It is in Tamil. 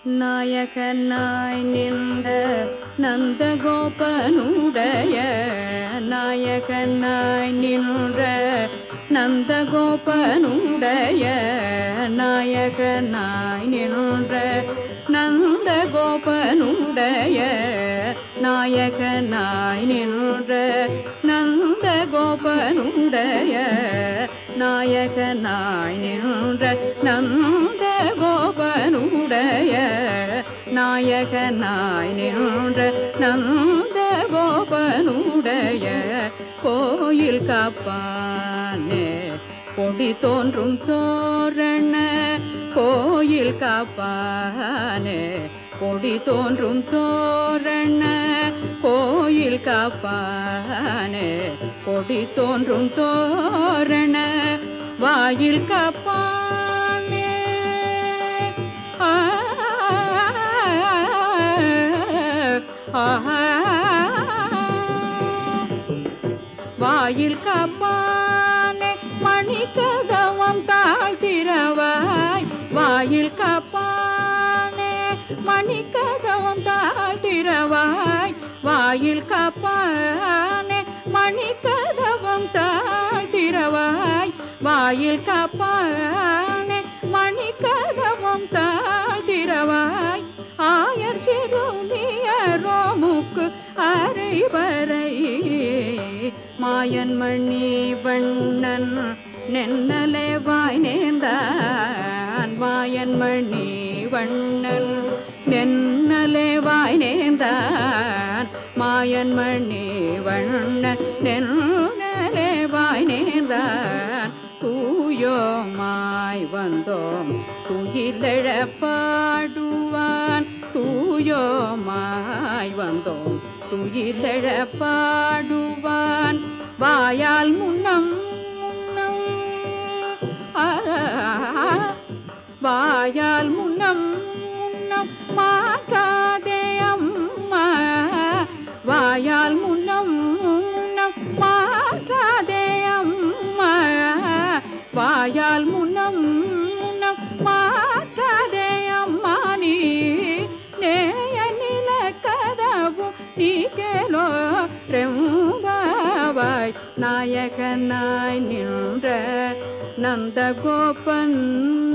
நாயகனாய் நின்ற நந்தகோபனுடைய நாயகனாய் நின்ற நந்தகோபனுடைய நாயகனாய் நின்ற நந்தகோபனுடைய நாயகனாய் நின்ற நந்தகோபனுடைய நாயகனாய் நின்ற நந்தகோபனுடைய நாயகனாய் நின்ற நந்தகோபனுடைய கோயில் காப்பானே கொடி தோன்றும் தோரண கோயில் காப்பானே கொடி தோன்றும் தோரண கோயில் காப்பானே கொடி தோன்றும் தோரண வாயில் காப்பானே ஆ வாயில் காப்பானே மணி கதவம் தாழ்த்திரவாய் வாயில் காப்பானே மணி கதவம் தாழ்த்திரவாய் வாயில் காப்பானே மணி கதவம் தாழ்த்திரவாய் வாயில் காப்பானே மணி கதவம் தாழ்த்திரவாய் ஆயர் சிறுமியரோமுக்கு அரைவரை மாயன் மணி வண்ணன் நென்னலே வாய் நேர்ந்தான் மாயன் மணி வண்ணன் நென்னலே வாய் நேர்ந்தான் மாயன் மணி வண்ணன் நென்னலே வாய் நேர்ந்தான் தூயோமாய் வந்தோம் துயிலெழ பாடுவான் தூயோமாய் வந்தோம் துயிலெழ பாடுவான் வாயால் முன்னம் முன்னம் ஆ, வாயால் முன்னம் முன்னம் மாற்றாதே அம்மா வாயால் முன்னம் முன்னம் மாற்றாதே அம்மா வாயால் முன்னம் முன்னம் மாற்றாதே அம்மா நீ நேய நில கதவு நீக்கலோ ரெம்பாவாய் நாயகனாய் நின்ற நந்தகோபன்